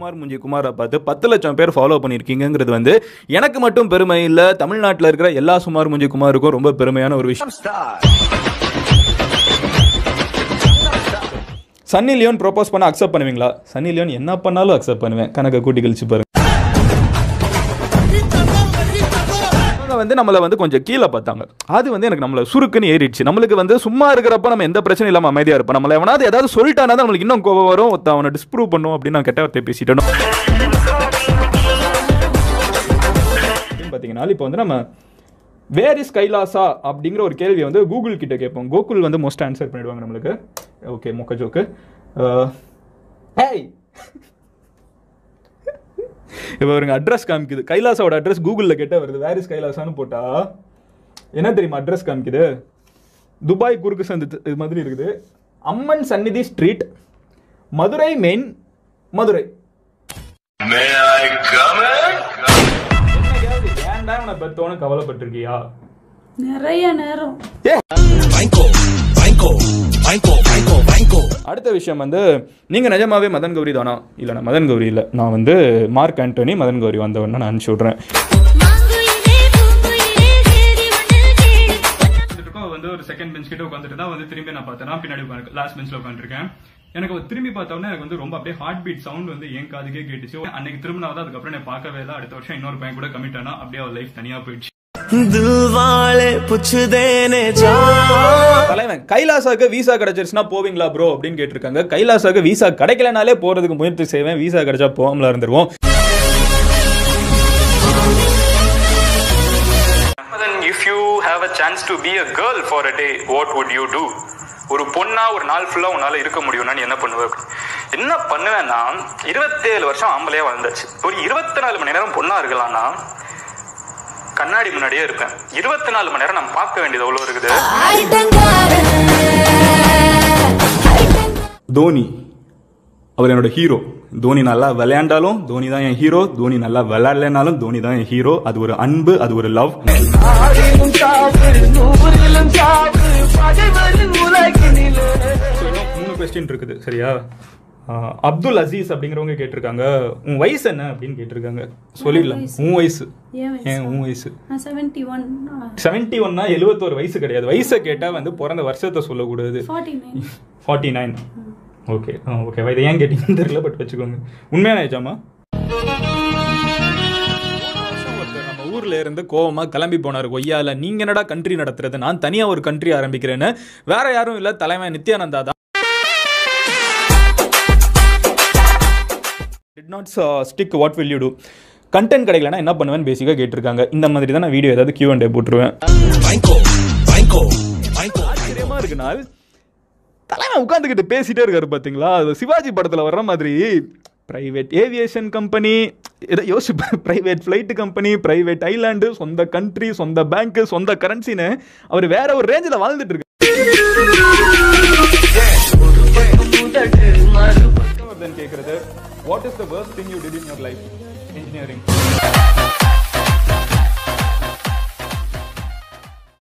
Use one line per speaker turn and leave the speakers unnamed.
சுமார் முஞ்சி குமாரை பார்த்து பத்து லட்சம் பேர் ஃபாலோ பண்ணியிருக்கீங்கிறது வந்து எனக்கு மட்டும் பெருமை இல்லை தமிழ்நாட்டில் இருக்கிற எல்லா சுமார் முஞ்சி குமாருக்கும் ரொம்ப பெருமையான ஒரு விஷயம் சன்னி லியோன் ப்ரோபோஸ் பண்ண அக்செப்ட் பண்ணுவீங்களா சன்னி லியோன் என்ன பண்ணாலும் அக்செப்ட் பண்ணுவேன் கணக்கை கூட்டி கழிச்சு பாருங்க அவங்க வந்து நம்மளை வந்து கொஞ்சம் கீழே பார்த்தாங்க அது வந்து எனக்கு நம்மளை சுருக்குன்னு ஏறிடுச்சு நம்மளுக்கு வந்து சும்மா இருக்கிறப்ப நம்ம எந்த பிரச்சனையும் இல்லாமல் அமைதியாக இருப்போம் நம்மளை எவனாவது ஏதாவது சொல்லிட்டானா தான் நம்மளுக்கு இன்னும் கோவம் வரும் ஒருத்தன் அவனை டிஸ்ப்ரூவ் பண்ணும் அப்படின்னு நான் கெட்ட வார்த்தை பேசிட்டேன் பார்த்தீங்கன்னா இப்போ வந்து நம்ம வேர் இஸ் கைலாசா அப்படிங்கிற ஒரு கேள்வியை வந்து கூகுள் கிட்ட கேட்போம் கோகுல் வந்து மோஸ்ட் ஆன்சர் பண்ணிடுவாங்க நம்மளுக்கு ஓகே மொக்க ஜோக்கு ஹேய் இப்போ அவருங்க அட்ரஸ் காமிக்குது கைலாசாவோட அட்ரஸ் கூகுளில் கேட்டால் வருது வேர் இஸ் கைலாசான்னு போட்டா என்ன தெரியுமா அட்ரஸ் காமிக்குது துபாய் குறுக்கு சந்து இது மாதிரி இருக்குது Amman Sannidhi street Madurai main Madurai
May I come in?
என்னைக்காவது ஏன்டா உன பெத்தோன்னு கவலைப்பட்டிருக்கியா
நிறைய நேரம்
அடுத்த விஷயம் வந்து நீங்கள் நிஜமாவே மதன் கௌரி தானா இல்லை நான் மதன் கௌரி இல்லை நான் வந்து மார்க் ஆண்டோனி மதன் கௌரி வந்தவன் நான் அனுப்பிச்சி விட்றேன்
இருக்கோம் வந்து ஒரு செகண்ட் பெஞ்ச் கிட்ட உட்காந்துட்டு தான் வந்து திரும்பி நான் பார்த்தேன் நான் பின்னாடி உட்காந்து லாஸ்ட் பெஞ்ச்ல உட்காந்துருக்கேன் எனக்கு ஒரு திரும்பி பார்த்தோன்னே எனக்கு வந்து ரொம்ப அப்படியே ஹார்ட் பீட் சவுண்ட் வந்து என் காதுக்கே கேட்டுச்சு அன்னைக்கு திரும்பினாவது அதுக்கப்புறம் நான் பார்க்கவே இல்லை அடுத்த வருஷம் இன்னொரு பையன் கூட கமிட் ஆனா அப்படியே அவர் லைஃப் தனியா போயிடுச்சு
दिल वाले पुछदे ने जा
தலைவன் கைலாசாக்கு வீசா கிடைச்சிருச்சுன்னா போவீங்களா ப்ரோ அப்படின்னு கேட்டிருக்காங்க கைலாசாக்கு வீசா கிடைக்கலனாலே போறதுக்கு முயற்சி செய்வேன் வீசா கிடைச்சா போகாமல இருந்துருவோம்
then if you have a chance to be a girl for a day what would you do ஒரு பொண்ணா ஒரு நாள் ஃபுல்லா உன்னால இருக்க முடியும்னா நீ என்ன பண்ணுவ என்ன பண்ணுவேன்னா இருபத்தேழு வருஷம் ஆம்பளையா வாழ்ந்தாச்சு ஒரு இருபத்தி நாலு மணி நேரம் பொண்ணா இருக்கலாம்னா கண்ணாடி முன்னாடியே இருப்பேன் இருபத்தி நாலு மணி நேரம் நம்ம பார்க்க வேண்டியது எவ்வளவு இருக்குது
தோனி அவர் என்னோட ஹீரோ தோனி நல்லா விளையாண்டாலும் தோனி தான் என் ஹீரோ தோனி நல்லா விளையாடலைனாலும் தோனி தான் என் ஹீரோ அது ஒரு அன்பு அது ஒரு லவ் மூணு கொஸ்டின் இருக்குது சரியா ஆஹ், அப்துல் அசீஸ் அப்படிங்கிறவங்க கேட்டிருக்காங்க உன் வயசு என்ன அப்படின்னு கேட்டிருக்காங்க சொல்லிடலாம்
வயசு.
உன் வயசு
என் வயசா?
ஏன் உன் வயசு
நான் செவன்டி ஒன்
செவன்டி ஒன்னா எழுபத்தோரு வயசு கிடையாது வயசை கேட்டால் வந்து பிறந்த வருஷத்தை சொல்லக்கூடாது
forty nine
forty nine okay ஆ ஓகேவா இதை ஏன் கேட்டீங்கன்னு தெரியல பட் வச்சுக்கோங்க உண்மையான ஏஜாமா ஒருத்தர் நம்ம ஊர்ல இருந்து கோவமா கிளம்பி போனார் கொய்யால நீங்க என்னடா கண்ட்ரி நடத்துறது நான் தனியா ஒரு கண்ட்ரி ஆரம்பிக்கிறேன்னு வேற யாரும் இல்ல தலைவன் நித்யானந்தா தான் did not stick what will you do content கிடைக்கலனா என்ன பண்ணுவேன்னு பேசிக்காக கேட்டிருக்காங்க இந்த மாதிரி தான் நான் வீடியோ ஏதாவது கியூ அண்ட் போட்டுருவேன் ஆச்சரியமா இருக்கு நாள் தலைவன் உட்காந்துக்கிட்டு பேசிட்டே இருக்காரு பாத்தீங்களா அது சிவாஜி படத்துல வர்ற மாதிரி பிரைவேட் ஏவியேஷன் கம்பெனி இதை யோசிச்சு private flight company private island சொந்த கண்ட்ரி சொந்த பேங்க் சொந்த கரன்சின்னு அவர் வேற ஒரு ரேஞ்சில் வாழ்ந்துட்டு இருக்கு கேட்கறது what is the worst thing you did in your life engineering